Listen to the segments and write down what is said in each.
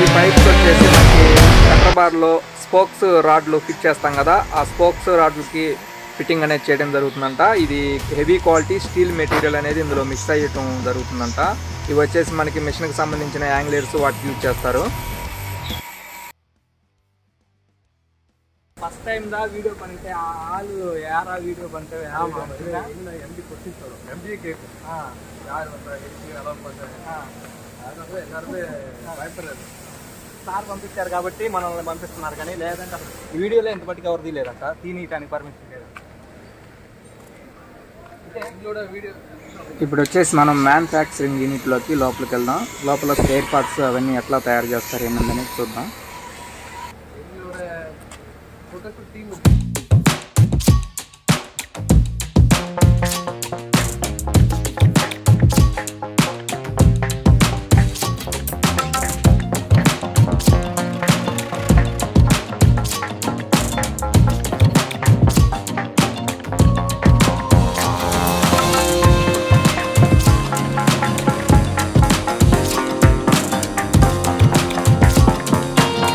pipes వచ్చేసి మనకి centre బార్లో స్పోక్స్ రాడ్లు ఫిట్ చేస్తాం కదా ఆ స్పోక్స్ రాడ్లకి ఫిట్టింగ్ అనేది చేయడం జరుగుతుందంట ఇది హెవీ క్వాలిటీ స్టీల్ మెటీరియల్ అనేది ఇందులో మిక్స్ అయ్యటం జరుగుతుందంట ఇవి వచ్చేసి మనకి మిషన్కి సంబంధించిన యాంగ్లర్స్ వాటికి యూజ్ చేస్తారు ఫస్ట్ టైం దా వీడియో பண்ணிட்டு ஆளு யாரா வீடியோ பண்ணிட்டு ஆமா இன்னும் எம்பி கொஸ்டின் வரும் எம்பி கேட்கும் யார் வந்தா எப்படி அலோவ் பண்றாங்க அதனால எல்லாருமே பயப்படுறாரு సార్ పంపించారు కాబట్టి మనల్ని పంపిస్తున్నారు కానీ లేదంటే అసలు ఈ వీడియోలో ఎంత బట్టి ఎవరిది లేదంట తీయటానికి పర్మిషన్ లేదు எங்களோட வீடியோ ఇప్పుడు వచ్చేసి మనం మ్యానుఫ్యాక్చరింగ్ యూనిట్లోకి లోపలికి వెళ్దాం లోపల స్పేర్ పార్ట్స్ అవన్నీ ఎట్లా తయారు చేస్తారు ఏంటనేది చూద్దాం எங்களோட ப்ரொடக்ட் டீம் ఆ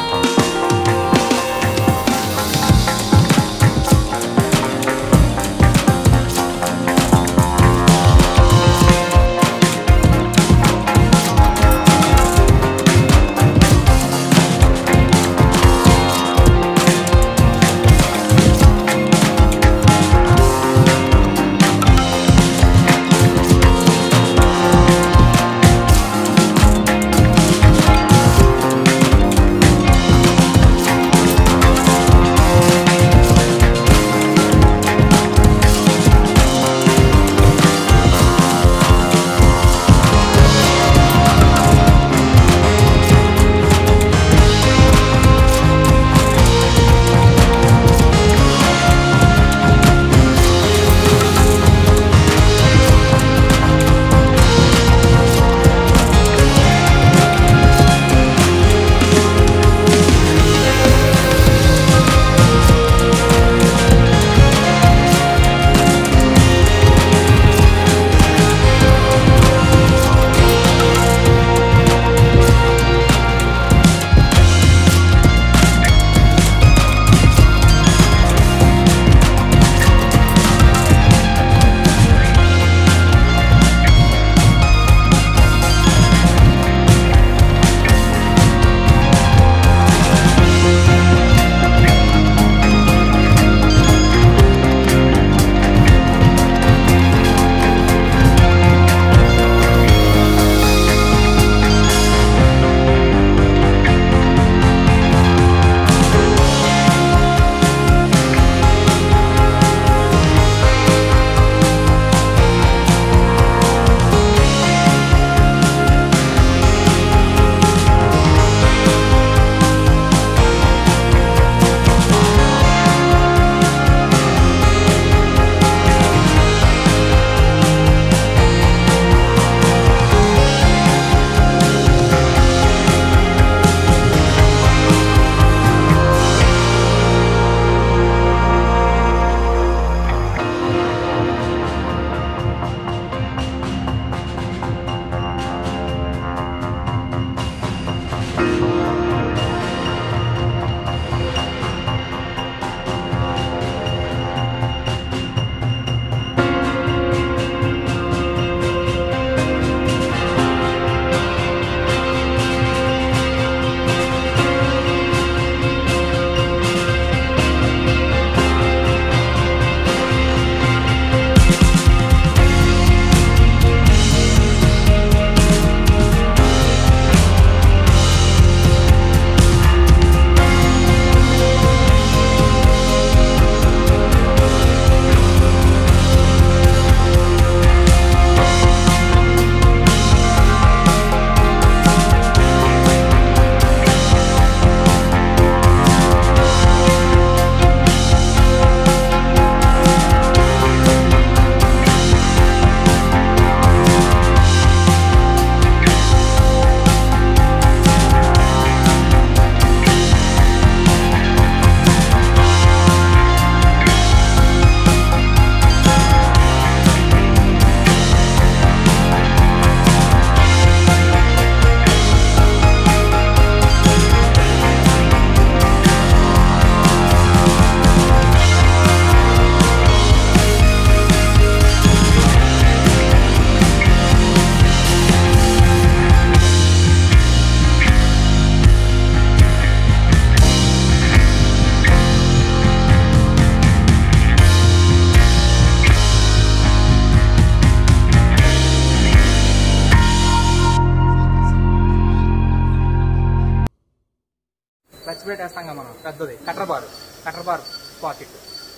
ప్లేట్ వేస్తాం కదా మనం పెద్దది cutter bar cutter bar pocket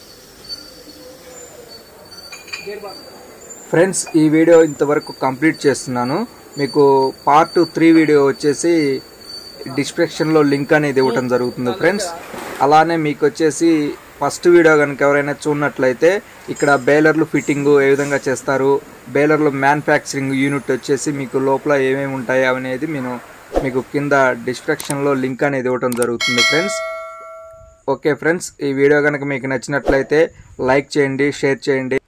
gear bar friends ఈ వీడియో ఇంతవరకు కంప్లీట్ చేస్తున్నాను మీకు పార్ట్ త్రీ వీడియో వచ్చేసి డిస్క్రిప్షన్లో లింక్ అనేది ఇవ్వటం జరుగుతుంది ఫ్రెండ్స్ అలానే మీకు వచ్చేసి ఫస్ట్ వీడియో కనుక ఎవరైనా చూడనట్లయితే ఇక్కడ బేలర్లు ఫిట్టింగ్ ఏ విధంగా చేస్తారు బేలర్లు మ్యానుఫ్యాక్చరింగ్ యూనిట్ వచ్చేసి మీకు లోపల ఏమేమి ఉంటాయి అనేది నేను మీకు కింద డిస్క్రిప్షన్లో లింక్ అనేది ఇవ్వటం జరుగుతుంది ఫ్రెండ్స్ ఓకే ఫ్రెండ్స్ ఈ వీడియో కనుక మీకు నచ్చినట్లయితే లైక్ చేయండి షేర్ చేయండి